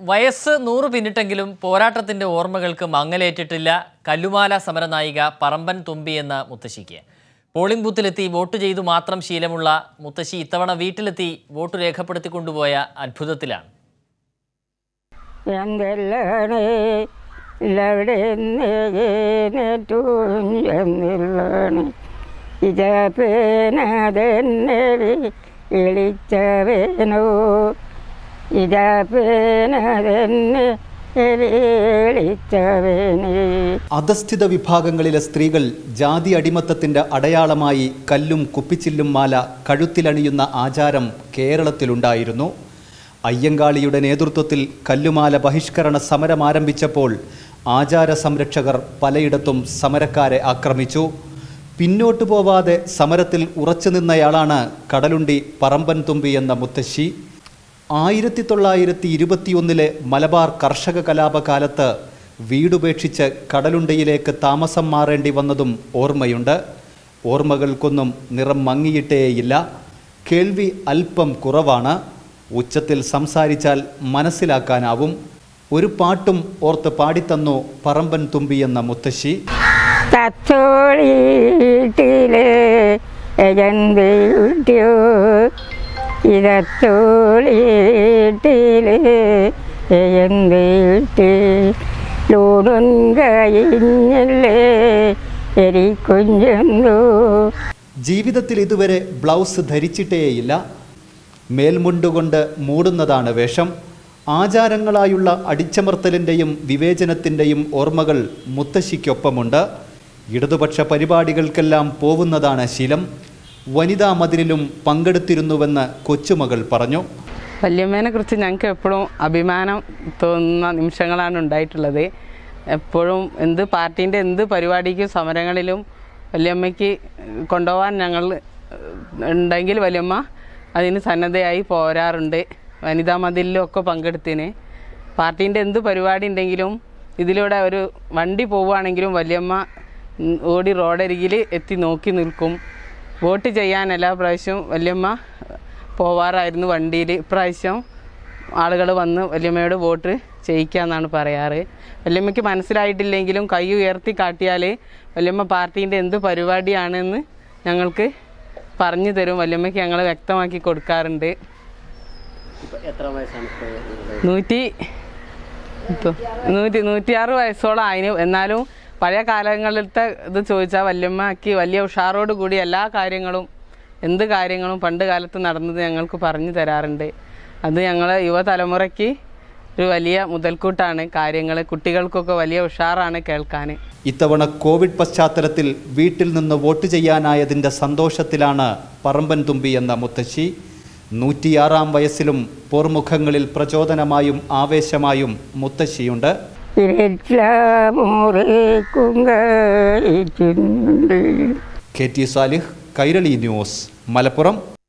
വയസ്സ് നൂറ് പിന്നിട്ടെങ്കിലും പോരാട്ടത്തിന്റെ ഓർമ്മകൾക്ക് മങ്ങലേറ്റിട്ടില്ല കല്ലുമാല സമരനായിക പറമ്പൻ തുമ്പി എന്ന മുത്തശ്ശിക്ക് പോളിംഗ് ബൂത്തിലെത്തി വോട്ട് ചെയ്തു മാത്രം ശീലമുള്ള മുത്തശ്ശി ഇത്തവണ വീട്ടിലെത്തി വോട്ട് രേഖപ്പെടുത്തി കൊണ്ടുപോയ അത്ഭുതത്തിലാണ് എന്തെല്ലാണ് ഇല്ലവിടെ എന്നില്ലാണ് ഇതപ്പേനതെന്നെ വിളിച്ചവേനോ ഇതപ്പേനതെന്നെ വിളിച്ചവേനേ അധസ്ഥിത വിഭാഗങ്ങളിലെ സ്ത്രീകൾ ജാതി അടിമത്തത്തിന്റെ അടയാളമായി കല്ലും കുപ്പിച്ചില്ലും മാല കഴുത്തിലണിയുന്ന ആചാരം കേരളത്തിലുണ്ടായിരുന്നു അയ്യങ്കാളിയുടെ നേതൃത്വത്തിൽ കല്ലുമാല ബഹിഷ്കരണ സമരം ആരംഭിച്ചപ്പോൾ ആചാര സംരക്ഷകർ പലയിടത്തും സമരക്കാരെ ആക്രമിച്ചു പിന്നോട്ടു പോവാതെ സമരത്തിൽ ഉറച്ചു നിന്നയാളാണ് കടലുണ്ടി പറമ്പൻ തുമ്പി എന്ന മുത്തശ്ശി ആയിരത്തി തൊള്ളായിരത്തി ഇരുപത്തിയൊന്നിലെ മലബാർ കർഷക കലാപകാലത്ത് വീടുപേക്ഷിച്ച് കടലുണ്ടയിലേക്ക് താമസം മാറേണ്ടി വന്നതും ഓർമ്മയുണ്ട് ഓർമ്മകൾക്കൊന്നും നിറം മങ്ങിയിട്ടേയില്ല കേൾവി അല്പം കുറവാണ് ഉച്ചത്തിൽ സംസാരിച്ചാൽ മനസ്സിലാക്കാനാവും ഒരു പാട്ടും ഓർത്ത് പാടിത്തന്നു പറമ്പൻ തുമ്പി എന്ന മുത്തശ്ശി തത്തോളിയിട്ടിലെ എജന്തിയോ ഇതത്തോളിയിട്ടിലെ എജന്തിട്ട് ലൂണും കഴിഞ്ഞല്ലേ എരിക്കുഞ്ഞെന്തോ ജീവിതത്തിൽ ഇതുവരെ ബ്ലൗസ് ധരിച്ചിട്ടേയില്ല മേൽമുണ്ടുകൊണ്ട് മൂടുന്നതാണ് വേഷം ആചാരങ്ങളായുള്ള അടിച്ചമർത്തലിൻ്റെയും വിവേചനത്തിൻ്റെയും ഓർമ്മകൾ മുത്തശ്ശിക്കൊപ്പമുണ്ട് ഇടതുപക്ഷ പരിപാടികൾക്കെല്ലാം പോവുന്നതാണ് ശീലം വനിതാ മതിലിലും പങ്കെടുത്തിരുന്നുവെന്ന് കൊച്ചുമകൾ പറഞ്ഞു വല്യമ്മേനെ കുറിച്ച് ഞങ്ങൾക്ക് എപ്പോഴും അഭിമാനം തോന്നുന്ന നിമിഷങ്ങളാണ് ഉണ്ടായിട്ടുള്ളത് എപ്പോഴും എന്ത് പാർട്ടീൻ്റെ എന്ത് പരിപാടിക്കും സമരങ്ങളിലും വല്യമ്മയ്ക്ക് കൊണ്ടുപോകാൻ ഞങ്ങൾ ഉണ്ടെങ്കിൽ വല്യമ്മ അതിന് സന്നദ്ധയായി പോരാറുണ്ട് വനിതാ മതിലിലും ഒക്കെ പങ്കെടുത്തിന് പാർട്ടീൻ്റെ എന്ത് പരിപാടി ഉണ്ടെങ്കിലും ഇതിലൂടെ ഒരു വണ്ടി പോവുകയാണെങ്കിലും വല്യമ്മ ഉം, ഓടി റോഡരികിൽ എത്തി നോക്കി നിൽക്കും വോട്ട് ചെയ്യാൻ എല്ലാ പ്രാവശ്യവും വല്യമ്മ പോവാറായിരുന്നു വണ്ടിയിൽ ഇപ്രാവശ്യം ആളുകൾ വന്ന് വല്യമ്മയോട് വോട്ട് ചെയ്യിക്കാന്നാണ് പറയാറ് വല്യമ്മയ്ക്ക് മനസ്സിലായിട്ടില്ലെങ്കിലും കൈ ഉയർത്തി കാട്ടിയാൽ വല്യമ്മ പാർട്ടീൻ്റെ എന്ത് പരിപാടിയാണെന്ന് ഞങ്ങൾക്ക് പറഞ്ഞു തരും വല്യമ്മയ്ക്ക് ഞങ്ങൾ വ്യക്തമാക്കി കൊടുക്കാറുണ്ട് നൂറ്റി എന്തോ, നൂറ്റി നൂറ്റിയാറ് വയസ്സോളം ആയിന് എന്നാലും പഴയ കാലങ്ങളിലത്തെ ഇത് ചോദിച്ചാൽ വല്യമ്മക്ക് വലിയ ഉഷാറോട് കൂടി എല്ലാ കാര്യങ്ങളും എന്ത് കാര്യങ്ങളും പണ്ട് കാലത്ത് നടന്നത് ഞങ്ങൾക്ക് പറഞ്ഞു തരാറുണ്ട് അത് ഞങ്ങൾ യുവതലമുറയ്ക്ക് ഒരു വലിയ മുതൽക്കൂട്ടാണ് കാര്യങ്ങൾ കുട്ടികൾക്കൊക്കെ വലിയ ഉഷാറാണ് കേൾക്കാൻ ഇത്തവണ കോവിഡ് പശ്ചാത്തലത്തിൽ വീട്ടിൽ നിന്ന് വോട്ട് ചെയ്യാനായതിൻ്റെ സന്തോഷത്തിലാണ് പറമ്പൻ തുമ്പി എന്ന മുത്തശ്ശി നൂറ്റിയാറാം വയസ്സിലും പോർമുഖങ്ങളിൽ പ്രചോദനമായും ആവേശമായും മുത്തശ്ശിയുണ്ട് ഇരട്ടിലാമുറിക്കുങ്കുണ്ട് K T Salih Kairali news Malappuram